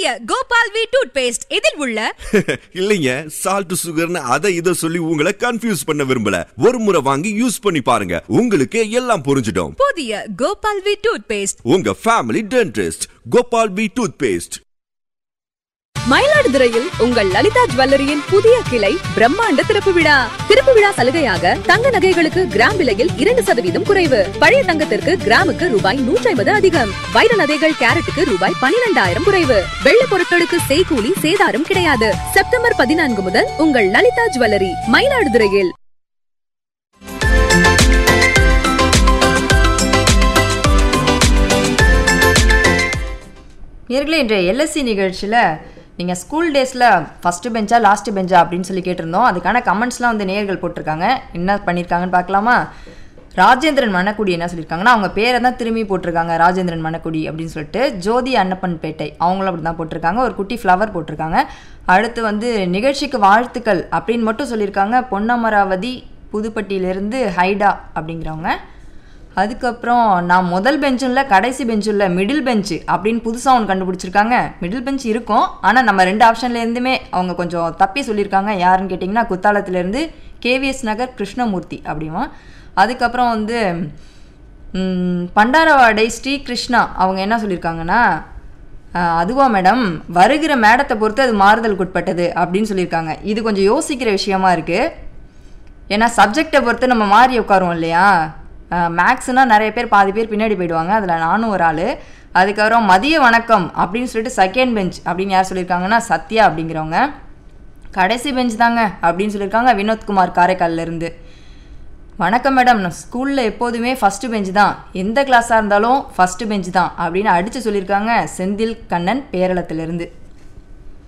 புதிய Gopal V tooth paste இதில் உள்ள இல்லைங்க சால்ட் சுகர்னு அதை இதை சொல்லி உங்களை கன்ஃபியூஸ் பண்ண விரும்பல ஒரு முறை வாங்கி யூஸ் பண்ணி பாருங்க உங்களுக்கு எல்லாம் புரிஞ்சிடும் புதிய கோபால் வி டூத் பேஸ்ட் உங்க family dentist Gopal P toothpaste மயிலாடுதுறையில் உங்கள் லலிதா ஜுவல்லரியின் புதிய கிளை பிரம்மாண்ட திறப்பு விழா திறப்பு விழா சலுகையாக தங்க நகைகளுக்கு கிராம் விலையில் இரண்டு சதவீதம் குறைவு பழைய தங்கத்திற்கு கிராமுக்கு ரூபாய் நூற்றி ஐம்பது அதிகம் வைர நகைகள் கேரட்டுக்கு ரூபாய் பனிரெண்டாயிரம் குறைவு வெள்ள பொருட்களுக்கு செய்கூலி சேதாரம் கிடையாது செப்டம்பர் பதினான்கு முதல் உங்கள் லலிதா ஜுவல்லரி மயிலாடுதுறையில் நேர்களே இன்றைய எல்எஸ்சி நிகழ்ச்சியில் நீங்கள் ஸ்கூல் டேஸில் ஃபஸ்ட்டு பெஞ்சா லாஸ்ட் பெஞ்சா அப்படின்னு சொல்லி கேட்டிருந்தோம் அதுக்கான கமெண்ட்ஸ்லாம் வந்து நேர்கள் போட்டிருக்காங்க என்ன பண்ணியிருக்காங்கன்னு பார்க்கலாமா ராஜேந்திரன் மணக்குடி என்ன சொல்லியிருக்காங்கன்னா அவங்க பேரை தான் திரும்பி போட்டிருக்காங்க ராஜேந்திரன் மணக்குடி அப்படின்னு சொல்லிட்டு ஜோதி அன்னப்பன் பேட்டை அவங்களும் அப்படி தான் போட்டிருக்காங்க ஒரு குட்டி ஃப்ளவர் போட்டிருக்காங்க அடுத்து வந்து நிகழ்ச்சிக்கு வாழ்த்துக்கள் அப்படின்னு மட்டும் சொல்லியிருக்காங்க பொன்னமராவதி புதுப்பட்டியிலேருந்து ஹைடா அப்படிங்கிறவங்க அதுக்கப்புறம் நான் முதல் பெஞ்சும் இல்லை கடைசி பெஞ்சும் இல்லை மிடில் பெஞ்சு அப்படின்னு புதுசாக ஒன்று கண்டுபிடிச்சிருக்காங்க மிடில் பெஞ்ச் இருக்கும் ஆனால் நம்ம ரெண்டு ஆப்ஷன்லேருந்துமே அவங்க கொஞ்சம் தப்பி சொல்லியிருக்காங்க யாருன்னு கேட்டிங்கன்னா குத்தாலத்துலேருந்து கேவிஎஸ் நகர் கிருஷ்ணமூர்த்தி அப்படிமா அதுக்கப்புறம் வந்து ம், பண்டாரவாடை ஸ்ரீ கிருஷ்ணா அவங்க என்ன சொல்லியிருக்காங்கன்னா ஆஹ், அதுவா மேடம் வருகிற மேடத்தை பொறுத்து அது மாறுதலுக்கு உட்பட்டது அப்படின்னு சொல்லியிருக்காங்க இது கொஞ்சம் யோசிக்கிற விஷயமா இருக்குது ஏன்னா சப்ஜெக்டை பொறுத்து நம்ம மாறி உட்காருவோம் இல்லையா மேக்ஸ்னால் நிறைய பேர் பாதி பேர் பின்னாடி போயிடுவாங்க அதில் நானும் ஒரு ஆள் அதுக்கப்புறம் மதிய வணக்கம் அப்படின்னு சொல்லிட்டு செகண்ட் பெஞ்ச் அப்படின்னு யார் சொல்லியிருக்காங்கன்னா சத்யா அப்படிங்கிறவங்க கடைசி பெஞ்ச் தாங்க அப்படின்னு சொல்லியிருக்காங்க வினோத்குமார் காரைக்கால்ல இருந்து வணக்கம் மேடம் நான் ஸ்கூலில் எப்போதுமே ஃபஸ்ட்டு பெஞ்ச் தான் எந்த கிளாஸாக இருந்தாலும் ஃபஸ்ட்டு பெஞ்ச் தான் அப்படின்னு அடித்து சொல்லியிருக்காங்க செந்தில் கண்ணன் பேரளத்திலிருந்து